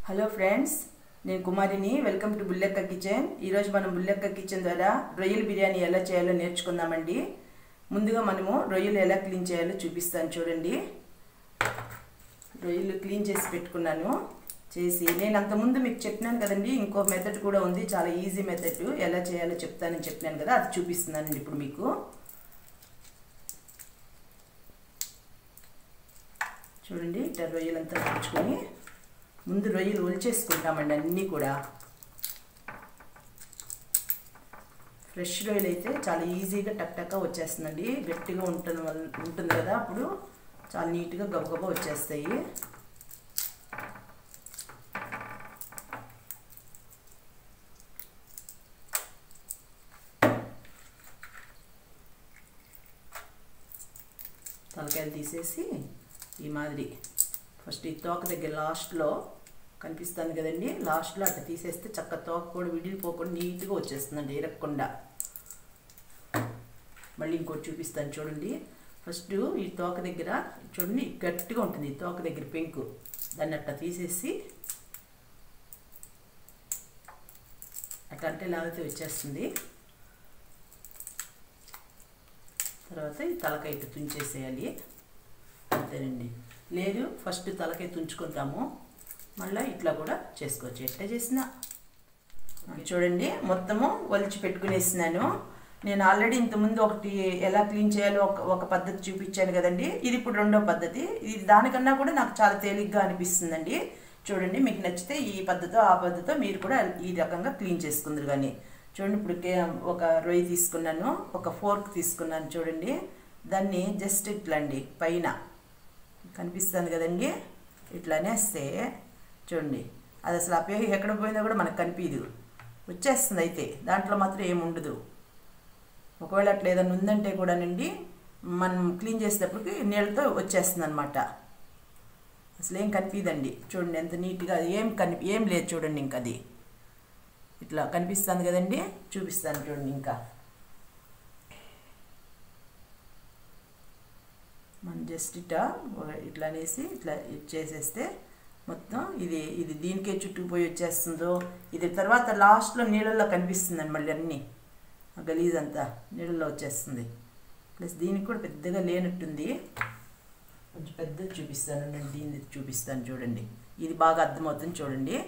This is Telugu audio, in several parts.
హలో ఫ్రెండ్స్ నేను కుమారిని వెల్కమ్ టు బుల్లెక్క కిచెన్ ఈరోజు మనం బుల్లెక్క కిచెన్ ద్వారా రొయ్యల బిర్యానీ ఎలా చేయాలో నేర్చుకుందామండి ముందుగా మనము రొయ్యలు ఎలా క్లీన్ చేయాలో చూపిస్తాను చూడండి రొయ్యలు క్లీన్ చేసి పెట్టుకున్నాను చేసి నేను అంతకుముందు మీకు చెప్పినాను కదండి ఇంకో మెథడ్ కూడా ఉంది చాలా ఈజీ మెథడ్ ఎలా చేయాలో చెప్తానని చెప్పినాను కదా అది చూపిస్తున్నానండి ఇప్పుడు మీకు చూడండి ఇట్లా రొయ్యలంతా తెచ్చుకొని ముందు రొయ్యలు ఒలిచేసుకుంటామండి అన్నీ కూడా ఫ్రెష్ రొయ్యలు అయితే చాలా ఈజీగా టక్ టక్గా వచ్చేస్తుందండి గట్టిగా ఉంటుంది వల్ల ఉంటుంది కదా అప్పుడు చాలా నీట్గా గబగబా వచ్చేస్తాయి తలకాయలు తీసేసి ఈ మాదిరి ఫస్ట్ ఈ తోక దగ్గర లాస్ట్లో కనిపిస్తుంది కదండి లాస్ట్లో అట్లా తీసేస్తే చక్క తోక కూడా విడిపోకుండా నీట్గా వచ్చేస్తుందండి ఇరక్కుండా మళ్ళీ ఇంకోటి చూపిస్తాను చూడండి ఫస్ట్ ఈ తోక దగ్గర చూడండి గట్టిగా ఉంటుంది ఈ తోక దగ్గర పెంకు దాన్ని అట్లా తీసేసి అట్లా అంటే లాగితే వచ్చేస్తుంది తర్వాత ఈ తలకాయ ఇట్లా తుంచేసేయాలి అంతేనండి లేదు ఫస్ట్ తలకాయ తుంచుకుంటాము మళ్ళీ ఇట్లా కూడా చేసుకోవచ్చు ఎట్లా చేసినా చూడండి మొత్తము ఒలిచి పెట్టుకునేసినాను నేను ఆల్రెడీ ఇంతకుముందు ఒకటి ఎలా క్లీన్ చేయాలో ఒక ఒక పద్ధతి చూపించాను కదండి ఇది ఇప్పుడు రెండో పద్ధతి ఇది దానికన్నా కూడా నాకు చాలా తేలిగ్గా అనిపిస్తుందండి చూడండి మీకు నచ్చితే ఈ పద్ధతితో ఆ పద్ధతితో మీరు కూడా ఈ రకంగా క్లీన్ చేసుకుందరు కానీ చూడండి ఇప్పుడు ఒక రొయ్యి తీసుకున్నాను ఒక ఫోర్క్ తీసుకున్నాను చూడండి దాన్ని జస్ట్ ఇట్లా అండి పైన కనిపిస్తుంది కదండి ఇట్లా అనేస్తే చూడండి అది అసలు ఆ పేరు ఎక్కడ పోయిందో కూడా మనకు కనిపించదు వచ్చేస్తుంది అయితే దాంట్లో మాత్రం ఏముండదు ఒకవేళ అట్లా ఏదైనా ఉందంటే కూడానండి మనం క్లీన్ చేసేటప్పటికి నీళ్ళతో వచ్చేస్తుంది అనమాట అసలు ఏం కనిపించదండి చూడండి ఎంత నీట్గా ఏం కనిపి ఏం లేదు చూడండి ఇంకా అది ఇట్లా కనిపిస్తుంది కదండి చూపిస్తాను చూడండి ఇంకా మనం జస్ట్ ఇట్లా ఇట్లా అనేసి ఇట్లా చేసేస్తే మొత్తం ఇది ఇది దీనికే చుట్టుకుపోయి వచ్చేస్తుందో ఇది తర్వాత లాస్ట్లో నీళ్ళల్లో కనిపిస్తుందండి మళ్ళీ అన్నీ గలీజ్ అంతా నీళ్ళల్లో వచ్చేస్తుంది ప్లస్ దీనికి కూడా పెద్దగా లేనట్టుంది కొంచెం పెద్దది చూపిస్తాను నేను దీన్ని చూపిస్తాను చూడండి ఇది బాగా అర్థమవుతుంది చూడండి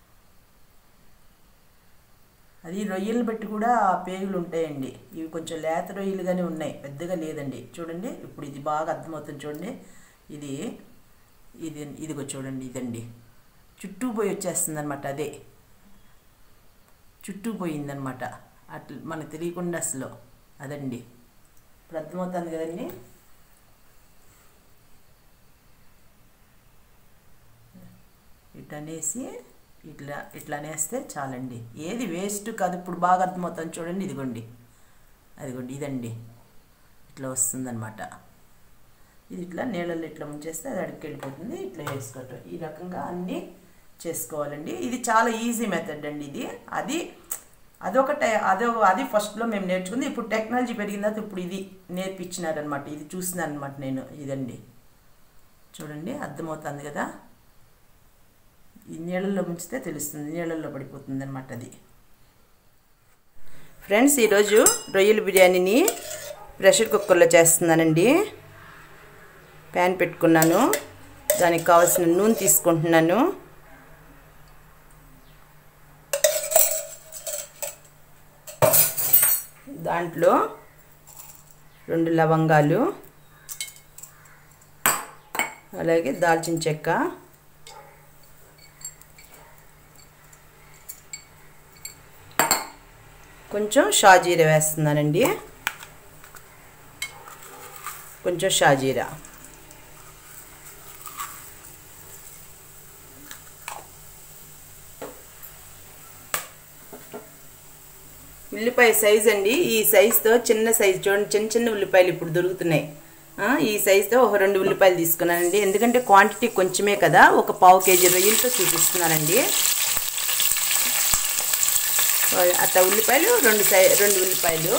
అది రొయ్యలను బట్టి కూడా పేగులు ఉంటాయండి ఇవి కొంచెం లేత రొయ్యలుగానే ఉన్నాయి పెద్దగా లేదండి చూడండి ఇప్పుడు ఇది బాగా అర్థమవుతుంది చూడండి ఇది ఇది ఇదిగో చూడండి ఇదండి చుట్టూ పోయి వచ్చేస్తుంది అనమాట అదే చుట్టూ పోయిందనమాట అట్లా మనకు తెలియకుండా అసలు అదండి ఇప్పుడు అర్థమవుతుంది కదండి ఇటనేసి ఇట్లా ఇట్లా అనేస్తే చాలండి ఏది వేస్ట్ కాదు ఇప్పుడు బాగా అర్థమవుతుంది చూడండి ఇదిగోండి అదిగోండి ఇదండి ఇట్లా వస్తుందన్నమాట ఇది ఇట్లా నీళ్ళల్లో ఇట్లా ముంచేస్తే అది అడిగి వెళ్ళిపోతుంది ఇట్లా వేసుకోవటం ఈ రకంగా అన్నీ చేసుకోవాలండి ఇది చాలా ఈజీ మెథడ్ అండి ఇది అది అదొకటే అదో అది ఫస్ట్లో మేము నేర్చుకుంది ఇప్పుడు టెక్నాలజీ పెరిగిన తర్వాత ఇప్పుడు ఇది నేర్పించినారనమాట ఇది చూసినాను అనమాట నేను ఇదండి చూడండి అర్థమవుతుంది కదా ఈ నీళ్ళల్లో ముంచితే తెలుస్తుంది నీళ్ళల్లో పడిపోతుంది అనమాట అది ఫ్రెండ్స్ ఈరోజు రొయ్యల బిర్యానీని ప్రెషర్ కుక్కర్లో చేస్తున్నానండి ప్యాన్ పెట్టుకున్నాను దానికి కావాల్సిన నూనె తీసుకుంటున్నాను దాంట్లో రెండు లవంగాలు అలాగే దాల్చిన చెక్క కొంచెం షాజీరా వేస్తున్నానండి కొంచెం షాజీరా ఉల్లిపాయ సైజ్ అండి ఈ సైజుతో చిన్న సైజు చూడండి చిన్న చిన్న ఉల్లిపాయలు ఇప్పుడు దొరుకుతున్నాయి ఈ సైజుతో ఒక రెండు ఉల్లిపాయలు తీసుకున్నానండి ఎందుకంటే క్వాంటిటీ కొంచెమే కదా ఒక పావు కేజీ రొయ్యలతో చూపిస్తున్నానండి అట్లా ఉల్లిపాయలు రెండు సై రెండు ఉల్లిపాయలు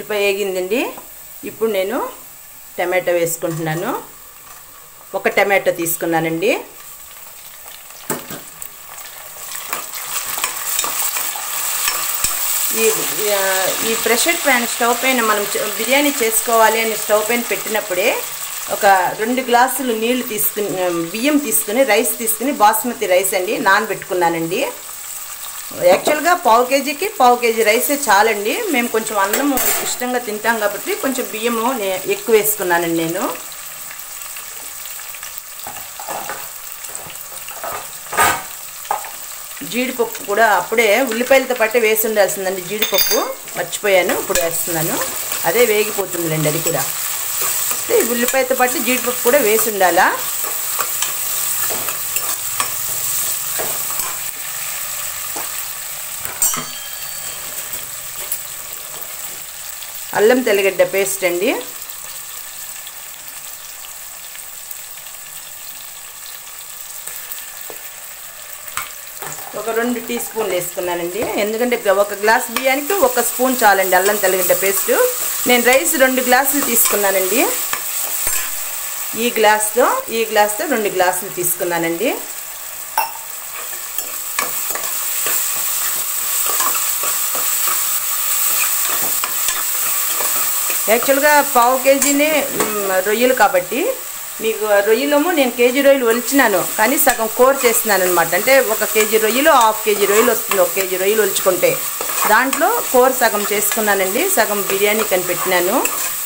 ఉల్లిపాయ వేగిందండి ఇప్పుడు నేను టమాటో వేసుకుంటున్నాను ఒక టమాటో తీసుకున్నానండి ఈ ఆ, ఈ ప్రెషర్ ప్యాన్ స్టవ్ పైన మనం చ- బిర్యానీ చేసుకోవాలి అని స్టవ్ పైన పెట్టినప్పుడే ఒక రెండు గ్లాసులు నీళ్లు తీసుకుని ఆ, బియ్యం తీసుకుని రైస్ తీసుకుని బాస్మతి రైస్ అండి నానబెట్టుకున్నానండి యాక్చువల్గా పావు కేజీకి పావు కేజీ రైసే చాలండి మేము కొంచెం అన్నం ఇష్టంగా తింటాం కాబట్టి కొంచెం బియ్యము నే- ఎక్కువ వేసుకున్నానండి నేను జీడిపప్పు కూడా అప్పుడే ఉల్లిపాయలతో పాటే వేసి ఉండాల్సిందండి జీడిపప్పు మర్చిపోయాను ఇప్పుడు వేస్తున్నాను అదే వేగిపోతుందిలేండి అది కూడా అయితే ఈ ఉల్లిపాయతో పాటు జీడిపప్పు కూడా వేసి ఉండాలా అల్లం తెల్లగడ్డ పేస్ట్ అండి ఒక రెండు టీ స్పూన్లు వేసుకున్నానండి ఎందుకంటే ఒక గ్లాస్ బియ్యానికి ఒక స్పూన్ చాలండి అల్లం తెల్లగడ్డ పేస్ట్ నేను రైస్ రెండు గ్లాసులు తీసుకున్నానండి ఈ గ్లాస్తో ఈ గ్లాస్తో రెండు గ్లాసులు తీసుకున్నానండి యాక్చువల్గా పావు కేజీనే మ్, రొయ్యలు కాబట్టి మీకు రొయ్యలేమో నేను కేజీ రొయ్యలు ఒలిచినాను కానీ సగం కూర చేస్తున్నాను అనమాట అంటే ఒక కేజీ రొయ్యలు హాఫ్ కేజీ రొయ్యలు వస్తుంది ఒక కేజీ రొయ్యలు ఒలుచుకుంటే దాంట్లో కూర సగం చేసుకున్నానండి సగం బిర్యానీ కని పెట్టినాను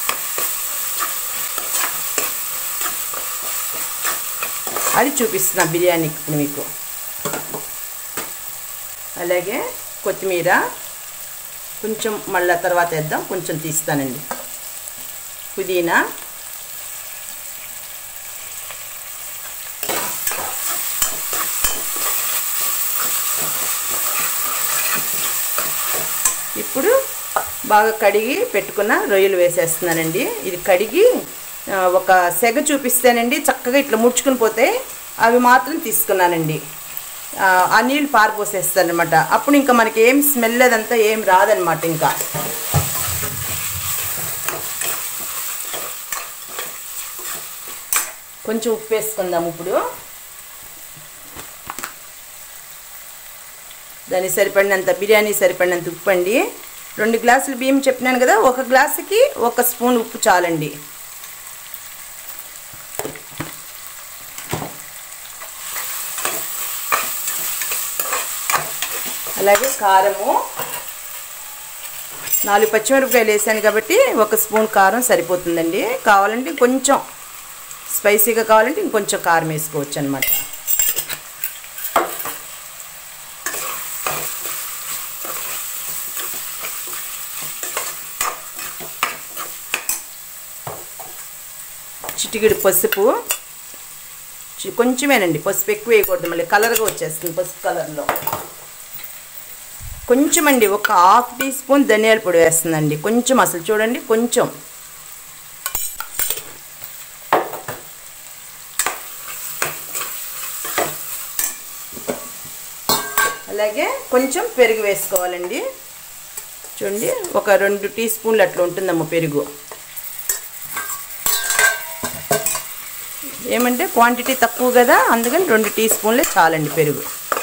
అది చూపిస్తున్నా బిర్యానీ ఇప్పుడు మీకు అలాగే కొత్తిమీర కొంచెం మళ్ళా తర్వాత వేద్దాం కొంచెం తీస్తానండి పుదీనా ఇప్పుడు బాగా కడిగి పెట్టుకున్న రొయ్యలు వేసేస్తున్నానండి ఇది కడిగి ఆ, ఒక సెగ చూపిస్తేనండి చక్కగా ఇట్లా ముడుచుకుని పోతే అవి మాత్రం తీసుకున్నానండి ఆ, ఆ నీళ్ళు పారిపోసేస్తానమాట అప్పుడు ఇంకా మనకి ఏం స్మెల్ అదంతా ఏం రాదనమాట ఇంకా కొంచెం ఉప్పు వేసుకుందాం ఇప్పుడు దానికి సరిపడినంత బిర్యానీ సరిపడినంత ఉప్పు అండి రెండు గ్లాసులు బియ్యం చెప్పినాను కదా ఒక గ్లాసుకి ఒక స్పూన్ ఉప్పు చాలండి అలాగే కారము నాలుగు పచ్చిమిరపకాయలు వేసాను కాబట్టి ఒక స్పూన్ కారం సరిపోతుందండి కావాలంటే కొంచెం స్పైసీగా కావాలంటే ఇంకొంచెం కారం వేసుకోవచ్చు అనమాట చిటికెడు పసుపు చి- కొంచెమేనండి పసుపు ఎక్కువ వేయకూడదు మళ్ళీ కలర్గా వచ్చేస్తుంది పసుపు కలర్లో కొంచెం అండి ఒక హాఫ్ టీ స్పూన్ ధనియాల పొడి వేస్తుందండి కొంచెం అసలు చూడండి కొంచెం అలాగే కొంచెం పెరుగు వేసుకోవాలండి చూడండి ఒక రెండు టీ స్పూన్లు అట్లా ఉంటుందమ్మ పెరుగు ఏమంటే క్వాంటిటీ తక్కువ కదా అందుకని రెండు టీ స్పూన్లే చాలండి పెరుగు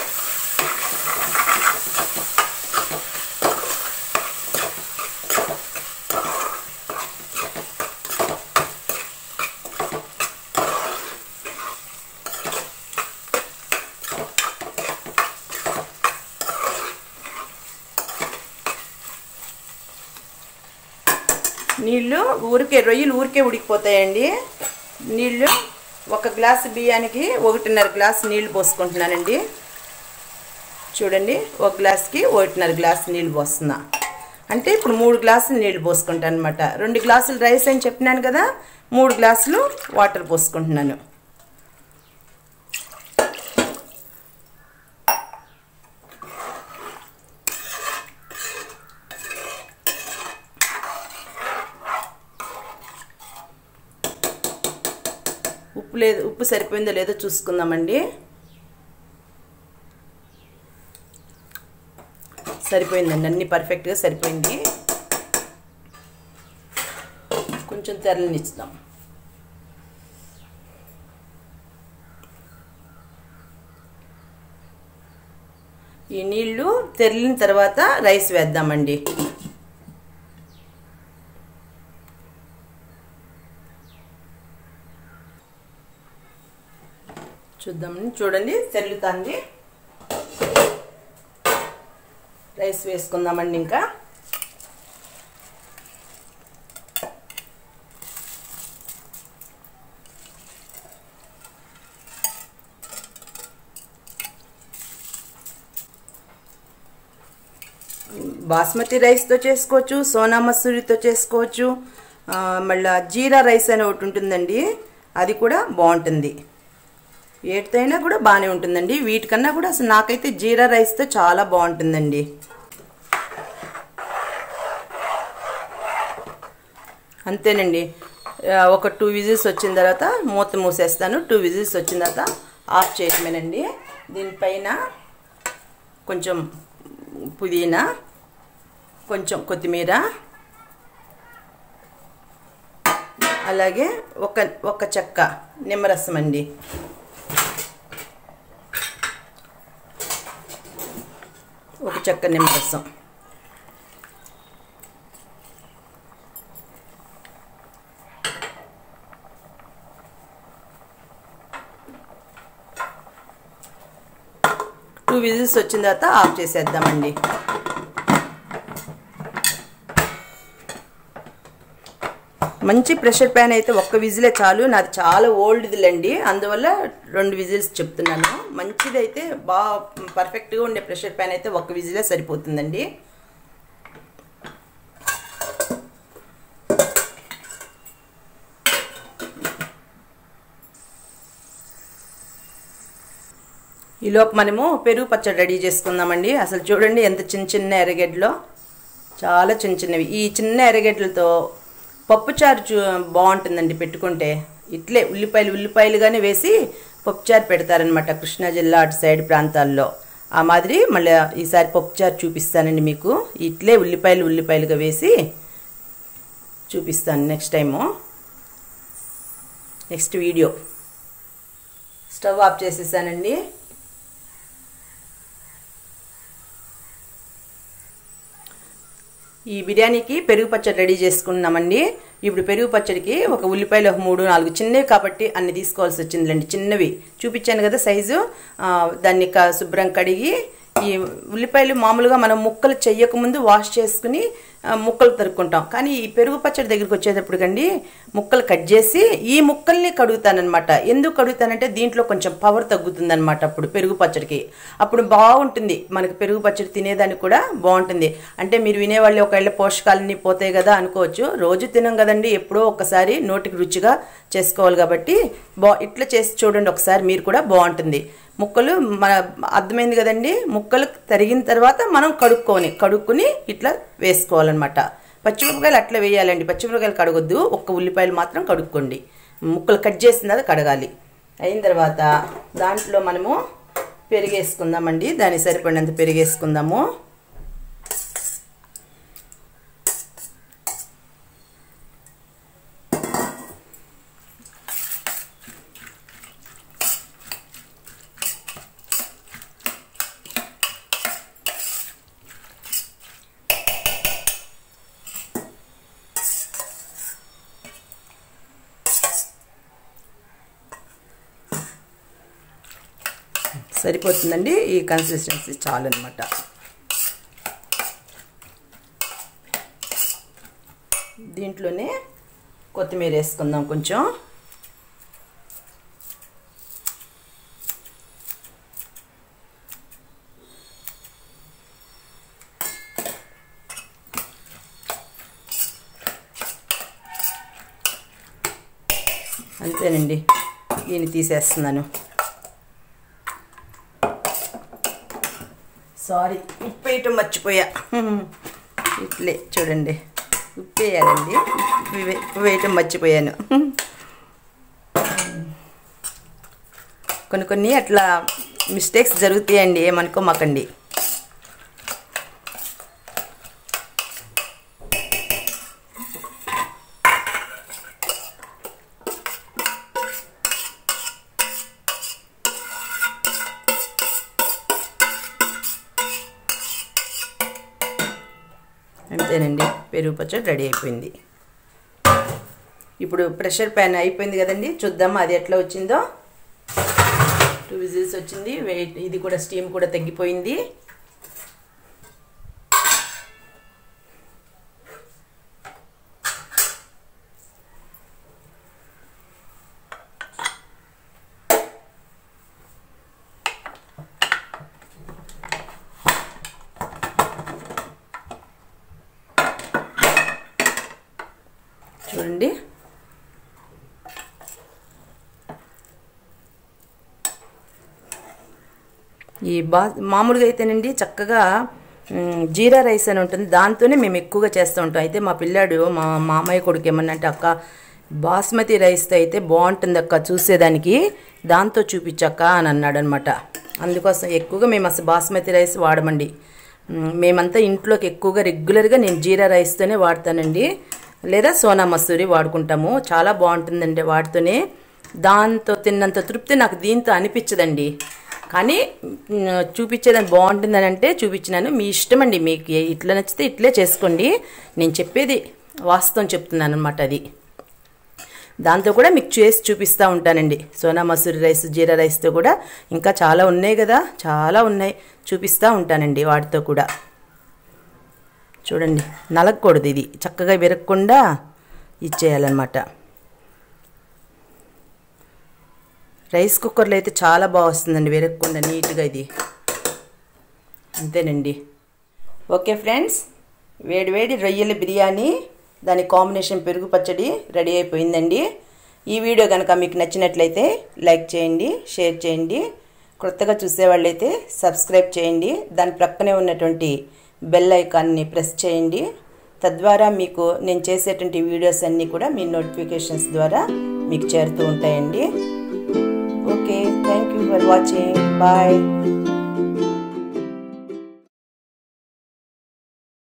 నీళ్ళు ఊరికే రొయ్యలు ఊరికే ఉడికిపోతాయండి నీళ్ళు ఒక గ్లాసు బియ్యానికి ఒకటిన్నర గ్లాస్ నీళ్లు పోసుకుంటున్నానండి చూడండి ఒక గ్లాస్కి ఒకటిన్నర గ్లాస్ నీళ్ళు పోస్తున్నా అంటే ఇప్పుడు మూడు గ్లాసులు నీళ్ళు పోసుకుంటాను అనమాట రెండు గ్లాసులు రైస్ అని చెప్పినాను కదా మూడు గ్లాసులు వాటర్ పోసుకుంటున్నాను ఉప్పు లేదు ఉప్పు సరిపోయిందో లేదో చూసుకుందామండి సరిపోయిందండి అన్నీ పర్ఫెక్ట్గా సరిపోయింది కొంచెం తెరలనిస్తాం ఈ నీళ్లు తెరిలిన తర్వాత రైస్ వేద్దామండి చూద్దామండి చూడండి తెరులుతుంది రైస్ వేసుకుందామండి ఇంకా బాస్మతి రైస్తో చేసుకోవచ్చు సోనా మసూరితో చేసుకోవచ్చు ఆ, మళ్ళా జీరా రైస్ అని ఒకటి ఉంటుందండి అది కూడా బాగుంటుంది ఏటితో అయినా కూడా బాగానే ఉంటుందండి వీటికన్నా కూడా అసలు నాకైతే జీరా రైస్తో చాలా బాగుంటుందండి అంతేనండి ఆ, ఒక టూ విజిల్స్ వచ్చిన తర్వాత మూత మూసేస్తాను టూ విజిల్స్ వచ్చిన తర్వాత ఆఫ్ చేయటమేనండి దీనిపైన కొంచెం పుదీనా కొంచెం కొత్తిమీర అలాగే ఒక ఒక చెక్క నిమ్మరసం అండి ఒక చెక్క నిమ్మరసం టూ విజిల్స్ వచ్చిన తర్వాత ఆఫ్ చేసేద్దామండి మంచి ప్రెషర్ ప్యాన్ అయితే ఒక్క విజిలే చాలు నాది చాలా ఓల్డ్దిలండి అందువల్ల రెండు విజిల్స్ చెప్తున్నాను మంచిది అయితే బాగా పర్ఫెక్ట్గా ఉండే ప్రెషర్ ప్యాన్ అయితే ఒక్క విజిలే సరిపోతుందండి ఈలోపు మనము పెరుగు పచ్చడి రెడీ చేసుకుందామండి అసలు చూడండి ఎంత చిన్న చిన్న ఎర్రగడ్డలో చాలా చిన్న చిన్నవి ఈ చిన్న ఎర్రగడ్డలతో పప్పుచారు చూ బాగుంటుందండి పెట్టుకుంటే ఇట్లే ఉల్లిపాయలు ఉల్లిపాయలుగానే వేసి పప్పుచారు పెడతారనమాట కృష్ణా జిల్లా అటు సైడ్ ప్రాంతాల్లో ఆ మాదిరి మళ్ళీ ఈసారి పప్పుచారు చూపిస్తానండి మీకు ఇట్లే ఉల్లిపాయలు ఉల్లిపాయలుగా వేసి చూపిస్తాను next time next video stove off చేసేసానండి ఈ బిర్యానీకి పెరుగు పచ్చడి రెడీ చేసుకున్నామండి ఇప్పుడు పెరుగు పచ్చడికి ఒక ఉల్లిపాయలు ఒక మూడు నాలుగు చిన్నవి కాబట్టి అన్ని తీసుకోవాల్సి వచ్చిందిలేండి చిన్నవి చూపించాను కదా సైజు ఆ, దాన్ని క శుభ్రం కడిగి ఈ ఉల్లిపాయలు మామూలుగా మనం ముక్కలు చెయ్యకముందు వాష్ చేసుకుని ఆ, ముక్కలు తరుక్కుంటాం కానీ ఈ పెరుగు పచ్చడి దగ్గరికి వచ్చేటప్పుడు కండి ముక్కలు కట్ చేసి ఈ ముక్కల్ని కడుగుతానమాట ఎందుకు కడుగుతానంటే దీంట్లో కొంచెం పవర్ తగ్గుతుందన్నమాట అప్పుడు పెరుగు పచ్చడికి అప్పుడు బాగుంటుంది మనకి పెరుగు పచ్చడి తినేదానికి కూడా బాగుంటుంది అంటే మీరు వినేవాళ్ళు ఒకవేళ పోషకాలన్నీ పోతాయి కదా అనుకోవచ్చు రోజు తినం కదండి ఎప్పుడో ఒకసారి నోటికి రుచిగా చేసుకోవాలి కాబట్టి బా ఇట్లా చేసి చూడండి ఒకసారి మీరు కూడా బాగుంటుంది ముక్కలు మన అర్థమైంది కదండి ముక్కలు తరిగిన తర్వాత మనం కడుక్కొని కడుక్కుని ఇట్లా వేసుకోవాలన్నమాట పచ్చిమిరపకాయలు అట్లా వేయాలండి పచ్చిమిరపకాయలు కడగొద్దు ఒక్క ఉల్లిపాయలు మాత్రం కడుక్కోండి ముక్కలు కట్ చేసిన తర్వాత కడగాలి అయిన తర్వాత దాంట్లో మనము పెరిగేసుకుందామండి దానికి సరిపడినంత పెరిగేసుకుందాము సరిపోతుందండి ఈ కన్సిస్టెన్సీ చాలు అనమాట దీంట్లోనే కొత్తిమీర వేసుకుందాం కొంచెం అంతేనండి దీన్ని తీసేస్తున్నాను సారీ ఉప్పు వేయటం మర్చిపోయా ఇట్లే చూడండి ఉప్పు వేయాలండి ఉప్పు వే- ఉప్పు వేయటం మర్చిపోయాను కొన్ని కొన్ని అట్లా మిస్టేక్స్ జరుగుతాయండి ఏమనుకోమాకండి అంతేనండి పెరుగు పచ్చడి రెడీ అయిపోయింది ఇప్పుడు ప్రెషర్ ప్యాన్ అయిపోయింది కదండి చూద్దాం అది ఎట్లా వచ్చిందో టూ విజిల్స్ వచ్చింది వెయిట్ ఇది కూడా స్టీమ్ కూడా తగ్గిపోయింది చూడండి ఈ బా మామూలుగా అయితేనండి చక్కగా మ్, జీరా రైస్ అని ఉంటుంది దాంతోనే మేము ఎక్కువగా చేస్తూ ఉంటాం అయితే మా పిల్లాడు మా మామయ్య కొడుకు ఏమన్నా అంటే అక్క బాస్మతి రైస్తో అయితే బాగుంటుంది అక్క చూసేదానికి దాంతో చూపించక్క అని అన్నాడు అనమాట అందుకోసం ఎక్కువగా మేము అసలు బాస్మతి రైస్ వాడమండి మ్, మేమంతా ఇంట్లోకి ఎక్కువగా రెగ్యులర్గా నేను జీరా రైస్తోనే వాడతానండి లేదా సోనా మసూరి వాడుకుంటాము చాలా బాగుంటుందండి వాటితోనే దాంతో తిన్నంత తృప్తి నాకు దీంతో అనిపించదండి కానీ మ్, చూపించేదాన్ని బాగుంటుందని అంటే చూపించినాను మీ ఇష్టం అండి మీకు ఏ- ఇట్లా నచ్చితే ఇట్లే చేసుకోండి నేను చెప్పేది వాస్తవం చెప్తున్నాను అనమాట అది దాంతో కూడా మీకు చేసి చూపిస్తూ ఉంటానండి సోనా మసూరి రైస్ జీరా రైస్తో కూడా ఇంకా చాలా ఉన్నాయి కదా చాలా ఉన్నాయి చూపిస్తూ ఉంటానండి వాటితో కూడా చూడండి నలగకూడదు ఇది చక్కగా విరగకుండా ఇచ్చేయాలన్నమాట రైస్ కుక్కర్లో అయితే చాలా బాగా వస్తుందండి విరగకుండా నీట్గా ఇది అంతేనండి ఓకే ఫ్రెండ్స్ వేడి వేడి రొయ్యల బిర్యానీ దాని కాంబినేషన్ పెరుగు పచ్చడి రెడీ అయిపోయిందండి ఈ వీడియో కనుక మీకు నచ్చినట్లయితే లైక్ చేయండి షేర్ చేయండి కొత్తగా చూసేవాళ్ళైతే సబ్స్క్రైబ్ చేయండి దాని ప్రక్కనే ఉన్నటువంటి బెల్ ఐకాన్ని ప్రెస్ చేయండి తద్వారా మీకు నేను చేసేటువంటి వీడియోస్ అన్నీ కూడా మీ నోటిఫికేషన్స్ ద్వారా మీకు చేరుతూ ఉంటాయండి okay thank you for watching bye